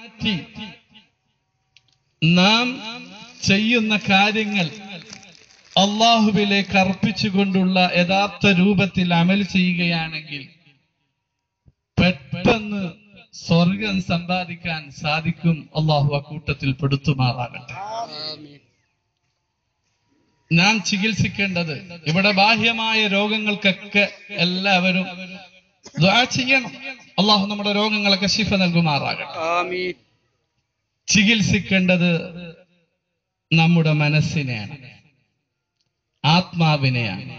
മാറ്റി നാം ചെയ്യുന്ന കാര്യങ്ങൾ അള്ളാഹുവിലേക്ക് അർപ്പിച്ചുകൊണ്ടുള്ള യഥാർത്ഥ രൂപത്തിൽ അമൽ ചെയ്യുകയാണെങ്കിൽ പെട്ടെന്ന് സ്വർഗം സമ്പാദിക്കാൻ സാധിക്കും അള്ളാഹു അക്കൂട്ടത്തിൽ പെടുത്തുമാറാകട്ടെ നാം ചികിത്സിക്കേണ്ടത് ഇവിടെ ബാഹ്യമായ രോഗങ്ങൾക്കൊക്കെ എല്ലാവരും ദ്വാ ചെയ്യണം അള്ളാഹു നമ്മുടെ രോഗങ്ങളൊക്കെ ശിഫ നൽകുമാറാകട്ടെ ആമീൻ ചികിത്സിക്കേണ്ടത് നമ്മുടെ മനസ്സിനെയാണ് ആത്മാവിനെയാണ്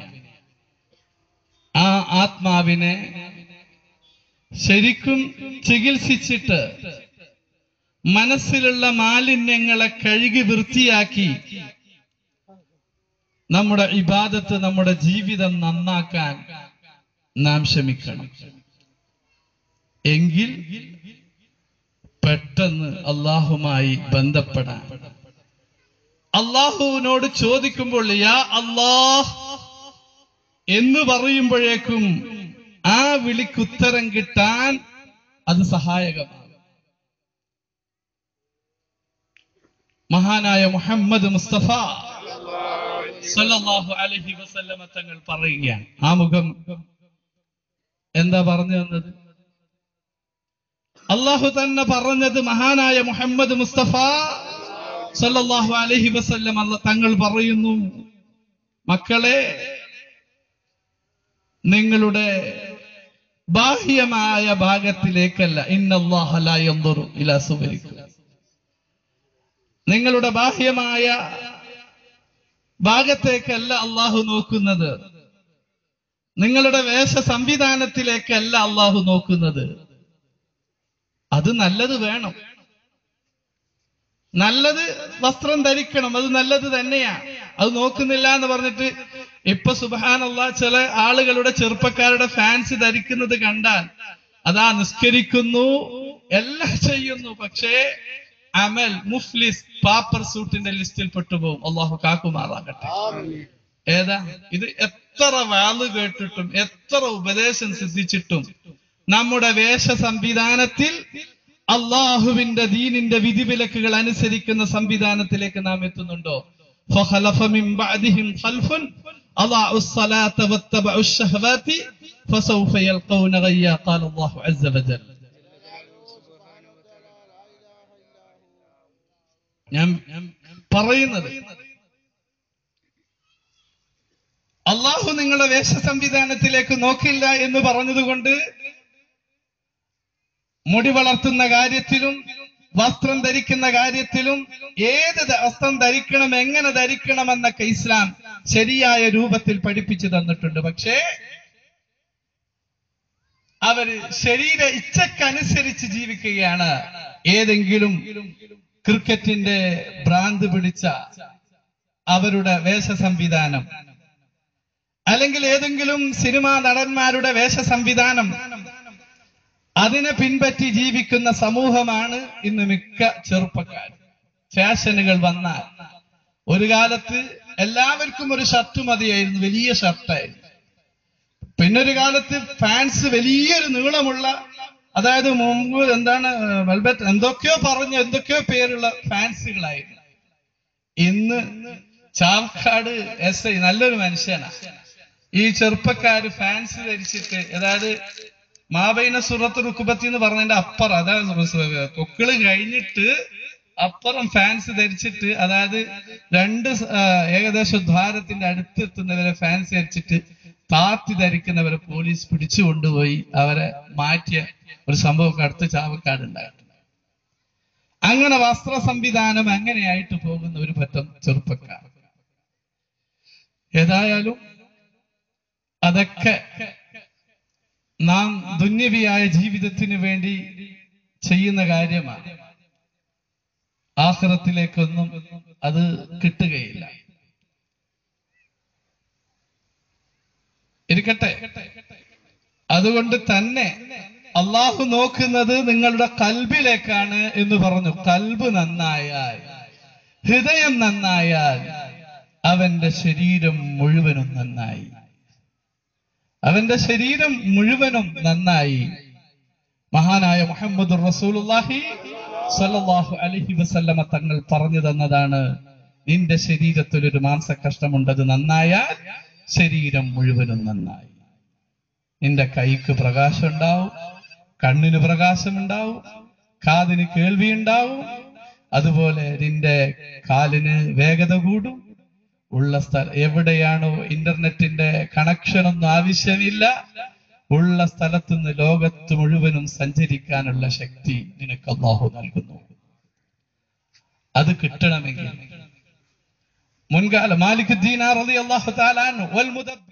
ആ ആത്മാവിനെ ശരിക്കും ചികിത്സിച്ചിട്ട് മനസ്സിലുള്ള മാലിന്യങ്ങളെ കഴുകി വൃത്തിയാക്കി നമ്മുടെ ഇബാദത്ത് നമ്മുടെ ജീവിതം നന്നാക്കാൻ നാം ശ്രമിക്കണം എങ്കിൽ പെട്ടെന്ന് അള്ളാഹുമായി ബന്ധപ്പെടാൻ അള്ളാഹുവിനോട് ചോദിക്കുമ്പോൾ യാ അള്ളാഹ് എന്ന് പറയുമ്പോഴേക്കും ആ വിളിക്കുത്തരം കിട്ടാൻ അത് സഹായകമാണ് മഹാനായ മുഹമ്മദ് മുസ്തഫ സല്ലല്ലാഹു അലൈഹി വസല്ലമ തങ്ങൾ പറയുകയാണ് ആ മുഖം എന്താ പറഞ്ഞു തന്നത് അള്ളാഹു തന്നെ പറഞ്ഞത് മഹാനായ മുഹമ്മദ് മുസ്തഫ സല്ലല്ലാഹു അലൈഹി വസല്ലം അല്ല തങ്ങൾ പറയുന്നു മക്കളെ നിങ്ങളുടെ ബാഹ്യമായ ഭാഗത്തിലേക്കല്ല ഇന്നല്ലാഹ ലാ യൻദുറു ഇലാ സുവരിക്കും നിങ്ങളുടെ ബാഹ്യമായ ഭാഗത്തേക്കല്ല അള്ളാഹു നോക്കുന്നത് നിങ്ങളുടെ വേഷ സംവിധാനത്തിലേക്കല്ല അള്ളാഹു നോക്കുന്നത് അത് നല്ലത് വേണം നല്ലത് വസ്ത്രം ധരിക്കണം അത് നല്ലത് തന്നെയാണ് അത് നോക്കുന്നില്ല എന്ന് പറഞ്ഞിട്ട് ഇപ്പൊ സുബാനുള്ള ചില ആളുകളുടെ ചെറുപ്പക്കാരുടെ ഫാൻസ് ധരിക്കുന്നത് കണ്ടാൽ അതാ നിസ്കരിക്കുന്നു എല്ലാം ചെയ്യുന്നു പക്ഷേ അമൽ മുഫ്ലിസ് പാപ്പർ സൂട്ടിന്റെ ലിസ്റ്റിൽ പെട്ടുപോകും അള്ളാഹു കാക്കുമാറാകട്ടെ ഏതാ ഇത് എത്ര വാള് കേട്ടിട്ടും എത്ര ഉപദേശം സിദ്ധിച്ചിട്ടും നമ്മുടെ വേഷ സംവിധാനത്തിൽ അള്ളാഹുവിന്റെ ദീനിന്റെ വിധിവിലക്കുകൾ അനുസരിക്കുന്ന സംവിധാനത്തിലേക്ക് നാം എത്തുന്നുണ്ടോ فخلف من بعدهم خلف أضاعوا الصلاة واتبعوا الشهوات فسوف يلقون غيا قال الله عز وجل ഞാൻ പറയുന്നത് അള്ളാഹു നിങ്ങളുടെ വേഷ സംവിധാനത്തിലേക്ക് നോക്കില്ല എന്ന് പറഞ്ഞതുകൊണ്ട് മുടി വളർത്തുന്ന കാര്യത്തിലും വസ്ത്രം ധരിക്കുന്ന കാര്യത്തിലും ഏത് ധ- വസ്ത്രം ധരിക്കണം എങ്ങനെ ധരിക്കണമെന്നൊക്കെ ഇസ്ലാം ശരിയായ രൂപത്തിൽ പഠിപ്പിച്ചു തന്നിട്ടുണ്ട് പക്ഷേ അവര് ശരീര ഇച്ഛക്കനുസരിച്ച് ജീവിക്കുകയാണ് ഏതെങ്കിലും ക്രിക്കറ്റിന്റെ ഭ്രാന്ത് പിടിച്ച അവരുടെ വേഷ സംവിധാനം അല്ലെങ്കിൽ ഏതെങ്കിലും സിനിമാ നടന്മാരുടെ വേഷ സംവിധാനം അതിനെ പിൻപറ്റി ജീവിക്കുന്ന സമൂഹമാണ് ഇന്ന് മിക്ക ചെറുപ്പക്കാർ ഫാഷനുകൾ വന്നാൽ ഒരു കാലത്ത് എല്ലാവർക്കും ഒരു ഷർട്ട് മതിയായിരുന്നു വലിയ ഷർട്ടായിരുന്നു പിന്നൊരു കാലത്ത് ഫാൻസ് വലിയൊരു നീളമുള്ള അതായത് മുമ്പ് എന്താണ് വെൽബറ്റ് എന്തൊക്കെയോ പറഞ്ഞ എന്തൊക്കെയോ പേരുള്ള ഫാൻസുകളായിരുന്നു ഇന്ന് ചാവക്കാട് എസ് ഐ നല്ലൊരു മനുഷ്യനാണ് ഈ ചെറുപ്പക്കാര് ഫാൻസ് ധരിച്ചിട്ട് അതായത് മാബൈന സുറത്ത് റുക്കുബത്തി എന്ന് പറഞ്ഞതിന്റെ അപ്പുറം അതായത് തൊക്കിള് കഴിഞ്ഞിട്ട് അപ്പുറം ഫാൻസ് ധരിച്ചിട്ട് അതായത് രണ്ട് സ- ആ, ഏകദേശം ദ്വാരത്തിന്റെ അടുത്തെത്തുന്നവരെ ഫാൻസ് ധരിച്ചിട്ട് താത്തി ധരിക്കുന്നവരെ പോലീസ് പിടിച്ചു കൊണ്ടുപോയി അവരെ മാറ്റിയ ഒരു സംഭവമൊക്കെ അടുത്ത ചാവക്കാട് ഉണ്ടായിട്ടുണ്ട് അങ്ങനെ വസ്ത്ര സംവിധാനം അങ്ങനെയായിട്ട് പോകുന്ന ഒരു പറ്റം ചെറുപ്പക്കാർ ഏതായാലും അതൊക്കെ നാം ദുന്യവിയായ ജീവിതത്തിന് വേണ്ടി ചെയ്യുന്ന കാര്യമാണ് ആഹ്റത്തിലേക്കൊന്നും അത് കിട്ടുകയില്ല ഇരിക്കട്ടെ അതുകൊണ്ട് തന്നെ അള്ളാഹു നോക്കുന്നത് നിങ്ങളുടെ കൽബിലേക്കാണ് എന്ന് പറഞ്ഞു കൽബ് നന്നായാൽ ഹൃദയം നന്നായാൽ അവന്റെ ശരീരം മുഴുവനും നന്നായി അവന്റെ ശരീരം മുഴുവനും നന്നായി മഹാനായ മുഹമ്മദ് റസൂലുള്ളാഹി സല്ലല്ലാഹു അലൈഹി വസല്ലമ തങ്ങൾ പറഞ്ഞു തന്നതാണ് നിന്റെ ശരീരത്തിൽ ഒരു മാംസകഷ്ടമുണ്ട് അത് നന്നായാൽ ശരീരം മുഴുവനും നന്നായി നിന്റെ കൈക്ക് പ്രകാശം ഉണ്ടാവും കണ്ണിന് പ്രകാശം ഉണ്ടാവും കാതിന് കേൾവി ഉണ്ടാവും അതുപോലെ നിന്റെ കാലിന് വേഗത കൂടും ഉള്ള സ്ഥലം എവിടെയാണോ ഇന്റർനെറ്റിന്റെ കണക്ഷൻ ഒന്നും ആവശ്യമില്ല ഉള്ള സ്ഥലത്തുനിന്ന് ലോകത്ത് മുഴുവനും സഞ്ചരിക്കാനുള്ള ശക്തി നിനക്ക് അള്ളാഹു നൽകുന്നു അത് കിട്ടണമെങ്കിൽ മുൻകാല മാലിക് ദീനാർ അലി അള്ളാഹു താലാൻ